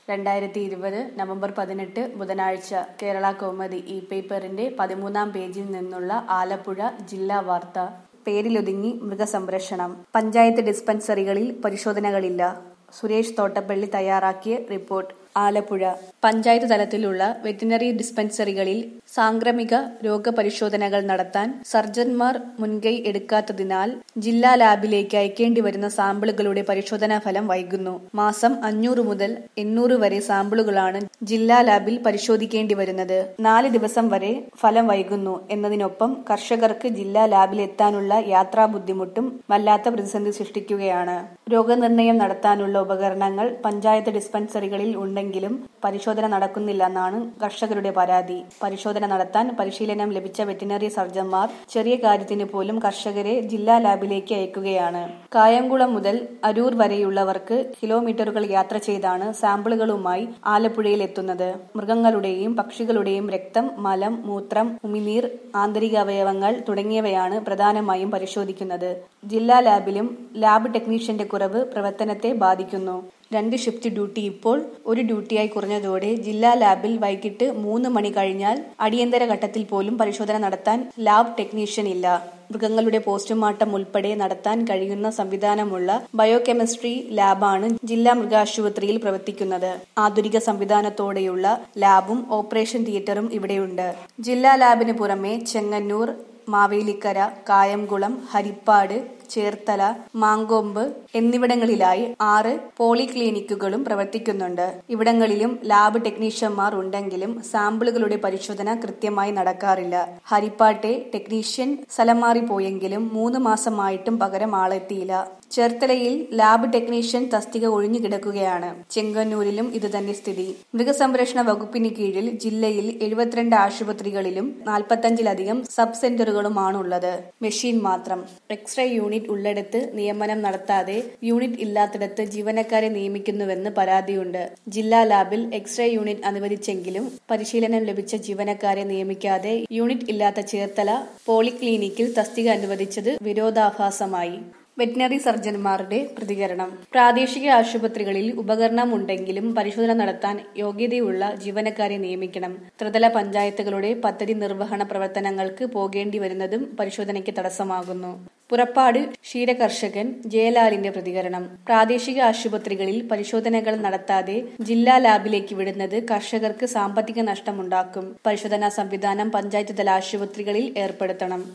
രണ്ടായിരത്തി ഇരുപത് നവംബർ പതിനെട്ട് ബുധനാഴ്ച കേരള കൗമുദി ഇ പേപ്പറിന്റെ പതിമൂന്നാം പേജിൽ നിന്നുള്ള ആലപ്പുഴ ജില്ലാ വാർത്ത പേരിലൊതുങ്ങി മൃഗസംരക്ഷണം പഞ്ചായത്ത് ഡിസ്പെൻസറികളിൽ പരിശോധനകളില്ല സുരേഷ് തോട്ടപ്പള്ളി തയ്യാറാക്കിയ റിപ്പോർട്ട് ആലപ്പുഴ പഞ്ചായത്ത് തലത്തിലുള്ള വെറ്റിനറി ഡിസ്പെൻസറികളിൽ സാംക്രമിക രോഗപരിശോധനകൾ നടത്താൻ സർജൻമാർ മുൻകൈ എടുക്കാത്തതിനാൽ ജില്ലാ ലാബിലേക്ക് അയക്കേണ്ടി വരുന്ന സാമ്പിളുകളുടെ പരിശോധനാ ഫലം വൈകുന്നു മാസം അഞ്ഞൂറ് മുതൽ എണ്ണൂറ് വരെ സാമ്പിളുകളാണ് ജില്ലാ ലാബിൽ പരിശോധിക്കേണ്ടി വരുന്നത് നാല് ദിവസം വരെ ഫലം വൈകുന്നു എന്നതിനൊപ്പം കർഷകർക്ക് ജില്ലാ ലാബിൽ എത്താനുള്ള യാത്രാ ബുദ്ധിമുട്ടും വല്ലാത്ത പ്രതിസന്ധി സൃഷ്ടിക്കുകയാണ് രോഗനിർണയം നടത്താനുള്ള ഉപകരണങ്ങൾ പഞ്ചായത്ത് ഡിസ്പെൻസറികളിൽ ഉണ്ടെങ്കിലും പരിശോധന നടക്കുന്നില്ലെന്നാണ് കർഷകരുടെ പരാതി പരിശോധന നടത്താൻ പരിശീലനം ലഭിച്ച വെറ്റിനറി സർജന്മാർ ചെറിയ കാര്യത്തിന് പോലും കർഷകരെ ജില്ലാ ലാബിലേക്ക് അയക്കുകയാണ് കായംകുളം മുതൽ അരൂർ വരെയുള്ളവർക്ക് കിലോമീറ്ററുകൾ യാത്ര ചെയ്താണ് സാമ്പിളുകളുമായി ആലപ്പുഴയിൽ എത്തുന്നത് മൃഗങ്ങളുടെയും പക്ഷികളുടെയും രക്തം മലം മൂത്രം ഉമിനീർ ആന്തരിക അവയവങ്ങൾ തുടങ്ങിയവയാണ് പ്രധാനമായും പരിശോധിക്കുന്നത് ജില്ലാ ലാബിലും ലാബ് ടെക്നീഷ്യന്റെ കുറവ് പ്രവർത്തനത്തെ ബാധിക്കുന്നു രണ്ട് ഷിഫ്റ്റ് ഡ്യൂട്ടി ഇപ്പോൾ ഒരു ഡ്യൂട്ടിയായി കുറഞ്ഞതോടെ ജില്ലാ ലാബിൽ വൈകിട്ട് മൂന്ന് മണി കഴിഞ്ഞാൽ അടിയന്തര ഘട്ടത്തിൽ പോലും പരിശോധന നടത്താൻ ലാബ് ടെക്നീഷ്യൻ ഇല്ല മൃഗങ്ങളുടെ പോസ്റ്റ്മോർട്ടം ഉൾപ്പെടെ നടത്താൻ കഴിയുന്ന സംവിധാനമുള്ള ബയോകെമിസ്ട്രി ലാബാണ് ജില്ലാ മൃഗാശുപത്രിയിൽ പ്രവർത്തിക്കുന്നത് ആധുനിക സംവിധാനത്തോടെയുള്ള ലാബും ഓപ്പറേഷൻ തിയേറ്ററും ഇവിടെയുണ്ട് ജില്ലാ ലാബിന് പുറമെ ചെങ്ങന്നൂർ മാവേലിക്കര കായംകുളം ഹരിപ്പാട് ചേർത്തല മാങ്കൊമ്പ് എന്നിവിടങ്ങളിലായി ആറ് പോളിക്ലിനിക്കുകളും പ്രവർത്തിക്കുന്നുണ്ട് ഇവിടങ്ങളിലും ലാബ് ടെക്നീഷ്യന്മാർ ഉണ്ടെങ്കിലും സാമ്പിളുകളുടെ പരിശോധന കൃത്യമായി നടക്കാറില്ല ഹരിപ്പാട്ടെ ടെക്നീഷ്യൻ സ്ഥലം മാറിപ്പോയെങ്കിലും മൂന്ന് മാസമായിട്ടും പകരം ആളെത്തിയില്ല ചേർത്തലയിൽ ലാബ് ടെക്നീഷ്യൻ തസ്തിക ഒഴിഞ്ഞു കിടക്കുകയാണ് ചെങ്ങന്നൂരിലും ഇതുതന്നെ സ്ഥിതി മൃഗസംരക്ഷണ വകുപ്പിന് കീഴിൽ ജില്ലയിൽ എഴുപത്തിരണ്ട് ആശുപത്രികളിലും നാൽപ്പത്തഞ്ചിലധികം സബ് സെന്ററുകളുമാണുള്ളത് മെഷീൻ മാത്രം എക്സ്റേ യൂണിറ്റ് ഉള്ളിടത്ത് നിയമനം നടത്താതെ യൂണിറ്റ് ഇല്ലാത്തിടത്ത് ജീവനക്കാരെ നിയമിക്കുന്നുവെന്ന് പരാതിയുണ്ട് ജില്ലാ ലാബിൽ എക്സ്റേ യൂണിറ്റ് അനുവദിച്ചെങ്കിലും പരിശീലനം ലഭിച്ച ജീവനക്കാരെ നിയമിക്കാതെ യൂണിറ്റ് ഇല്ലാത്ത ചേർത്തല പോളിക്ലിനിക്കിൽ തസ്തിക അനുവദിച്ചത് വിരോധാഭാസമായി വെറ്റിനറി സർജൻമാരുടെ പ്രതികരണം പ്രാദേശിക ആശുപത്രികളിൽ ഉപകരണം ഉണ്ടെങ്കിലും പരിശോധന നടത്താൻ യോഗ്യതയുള്ള ജീവനക്കാരെ നിയമിക്കണം ത്രിതല പഞ്ചായത്തുകളുടെ പദ്ധതി നിർവഹണ പ്രവർത്തനങ്ങൾക്ക് പോകേണ്ടി വരുന്നതും പരിശോധനയ്ക്ക് തടസ്സമാകുന്നു പുറപ്പാട് ക്ഷീരകർഷകൻ ജയലാലിന്റെ പ്രതികരണം പ്രാദേശിക ആശുപത്രികളിൽ പരിശോധനകൾ നടത്താതെ ജില്ലാ ലാബിലേക്ക് വിടുന്നത് കർഷകർക്ക് സാമ്പത്തിക നഷ്ടമുണ്ടാക്കും പരിശോധനാ സംവിധാനം പഞ്ചായത്ത് തല ആശുപത്രികളിൽ ഏർപ്പെടുത്തണം